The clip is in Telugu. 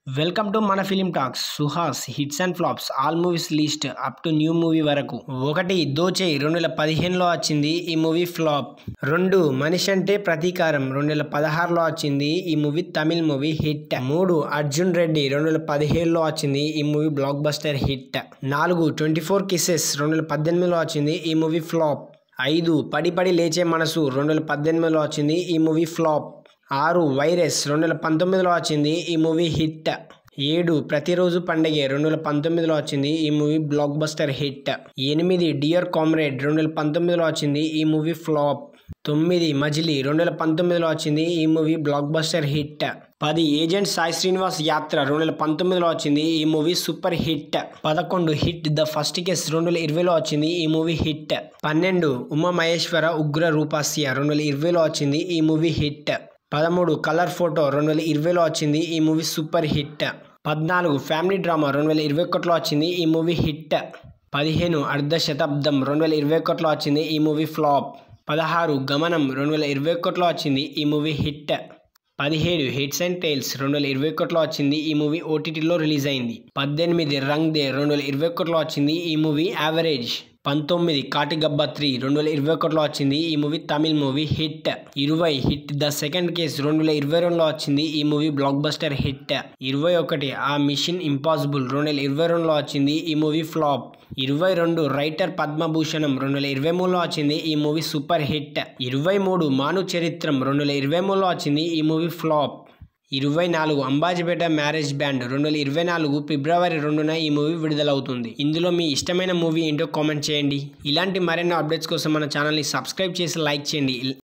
వెల్కమ్ టు మన film talks Suhas hits and flops all movies list up to new movie వరకు ఒకటి దోచే రెండు వేల పదిహేనులో వచ్చింది ఈ మూవీ ఫ్లాప్ రెండు మనిషి అంటే ప్రతీకారం రెండు వేల పదహారులో వచ్చింది ఈ మూవీ తమిళ్ మూవీ హిట్ మూడు అర్జున్ రెడ్డి రెండు వేల పదిహేడులో వచ్చింది ఈ మూవీ బ్లాక్ బస్టర్ హిట్ నాలుగు ట్వంటీ ఫోర్ కిసెస్ రెండు వేల పద్దెనిమిదిలో వచ్చింది ఈ మూవీ ఫ్లాప్ ఐదు పడి పడి లేచే మనసు రెండు వేల పద్దెనిమిదిలో వచ్చింది ఈ మూవీ ఫ్లాప్ ఆరు వైరస్ రెండు వేల పంతొమ్మిదిలో వచ్చింది ఈ మూవీ హిట్ ఏడు ప్రతిరోజు పండగే రెండు వేల పంతొమ్మిదిలో వచ్చింది ఈ మూవీ బ్లాక్ బస్టర్ హిట్ ఎనిమిది డియర్ కామ్రేడ్ రెండు వేల పంతొమ్మిదిలో వచ్చింది ఈ మూవీ ఫ్లాప్ తొమ్మిది మజిలీ రెండు వేల పంతొమ్మిదిలో వచ్చింది ఈ మూవీ బ్లాక్ బస్టర్ హిట్ పది ఏజెంట్ సాయి శ్రీనివాస్ యాత్ర రెండు వేల పంతొమ్మిదిలో వచ్చింది ఈ మూవీ సూపర్ హిట్ పదకొండు హిట్ ద ఫస్ట్ కేస్ రెండు వేల ఇరవైలో వచ్చింది ఈ మూవీ హిట్ పన్నెండు ఉమా మహేశ్వర ఉగ్ర రూపాస్య రెండు వేల ఇరవైలో వచ్చింది ఈ మూవీ హిట్ పదమూడు కలర్ ఫోటో రెండు వేల ఇరవైలో వచ్చింది ఈ మూవీ సూపర్ హిట్ పద్నాలుగు ఫ్యామిలీ డ్రామా రెండు వేల ఇరవై ఒకటిలో వచ్చింది ఈ మూవీ హిట్ పదిహేను అర్ధ శతాబ్దం రెండు వేల ఇరవై ఒకటిలో వచ్చింది ఈ మూవీ ఫ్లాప్ పదహారు గమనం రెండు వేల ఇరవై ఒకటిలో వచ్చింది ఈ మూవీ హిట్ పదిహేడు హిట్స్ అండ్ టైల్స్ రెండు వేల ఇరవై ఒకటిలో వచ్చింది ఈ మూవీ ఓటీటీలో రిలీజ్ అయింది పద్దెనిమిది రంగ్ దే రెండు వేల ఇరవై ఒకటిలో వచ్చింది ఈ మూవీ యావరేజ్ పంతొమ్మిది కాటిగబ్బా త్రీ రెండు వేల ఇరవై ఒకటిలో వచ్చింది ఈ మూవీ తమిళ్ మూవీ హిట్ ఇరవై హిట్ ద సెకండ్ కేస్ రెండు వేల ఇరవై రెండులో వచ్చింది ఈ మూవీ బ్లాక్ బస్టర్ హిట్ ఇరవై ఒకటి ఆ మిషన్ ఇంపాసిబుల్ రెండు వేల ఇరవై రెండులో వచ్చింది ఈ మూవీ ఫ్లాప్ ఇరవై రెండు రైటర్ పద్మభూషణం రెండు వేల ఇరవై మూడులో వచ్చింది ఈ మూవీ సూపర్ హిట్ ఇరవై మూడు మాను చరిత్రం రెండు వేల ఇరవై మూడులో వచ్చింది ఈ మూవీ ఫ్లాప్ ఇరవై నాలుగు అంబాజీపేట మ్యారేజ్ బ్యాండ్ రెండు వేల ఇరవై నాలుగు ఫిబ్రవరి రెండున ఈ మూవీ విడుదలవుతుంది ఇందులో మీ ఇష్టమైన మూవీ ఏంటో కామెంట్ చేయండి ఇలాంటి మరెన్నో అప్డేట్స్ కోసం మన ఛానల్ని సబ్స్క్రైబ్ చేసి లైక్ చేయండి